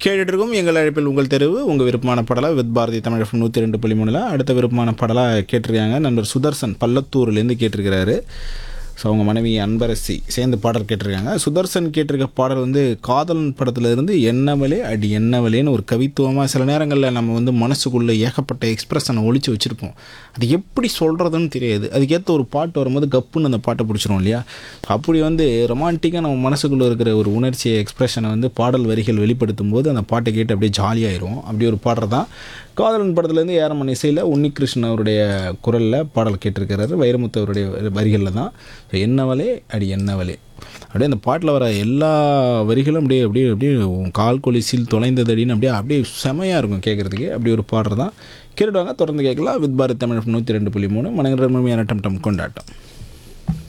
கேட்டுட்டு இருக்கோம் எங்கள் அழைப்பில் உங்கள் தெருவு உங்கள் விருப்பமான பாடலா வித் பாரதி தமிழ் நூற்றி ரெண்டு புள்ளி மூணில் அடுத்த விருப்பமான பாடலாக கேட்டிருக்காங்க நண்பர் சுதர்சன் பள்ளத்தூர்லேருந்து கேட்டிருக்கிறாரு ஸோ அவங்க மனைவி அன்பரசி சேர்ந்து பாடல் கேட்டிருக்காங்க சுதர்சன் கேட்டிருக்க பாடல் வந்து காதலன் படத்துல இருந்து என்னவலே அடி என்னவலேன்னு ஒரு கவித்துவமாக சில நேரங்களில் நம்ம வந்து மனசுக்குள்ளே ஏகப்பட்ட எக்ஸ்பிரஷனை ஒழிச்சு வச்சுருப்போம் அது எப்படி சொல்கிறதுன்னு தெரியாது அதுக்கேற்ற ஒரு பாட்டு வரும்போது கப்புன்னு அந்த பாட்டை பிடிச்சிரும் இல்லையா அப்படி வந்து ரொமான்டிக்காக நம்ம மனசுக்குள்ளே இருக்கிற ஒரு உணர்ச்சியை எக்ஸ்பிரஷனை வந்து பாடல் வரிகள் வெளிப்படுத்தும் போது அந்த பாட்டை கேட்டு அப்படியே ஜாலியாயிரும் அப்படி ஒரு பாடுறது தான் காதலன் படத்துலேருந்து ஏரமன் இசையில் உன்னிகிருஷ்ணன் அவருடைய குரலில் பாடல் கேட்டிருக்கிறாரு வைரமுத்து அவருடைய வரிகளில் தான் ஸோ என்னவலே அடி என்னவலே அப்படியே அந்த பாட்டில் வர எல்லா வரிகளும் அப்படியே அப்படியே அப்படியே உன் கால் கொலிசில் தொலைந்தது அப்படின்னு அப்படியே அப்படியே செமையாக இருக்கும் கேட்குறதுக்கு அப்படி ஒரு பாடுறது தான் கேட்டுவாங்க தொடர்ந்து கேட்கலாம் வித் பாரத் தமிழ் நூற்றி ரெண்டு புள்ளி மூணு மனங்கர டம் டம் கொண்டாட்டம்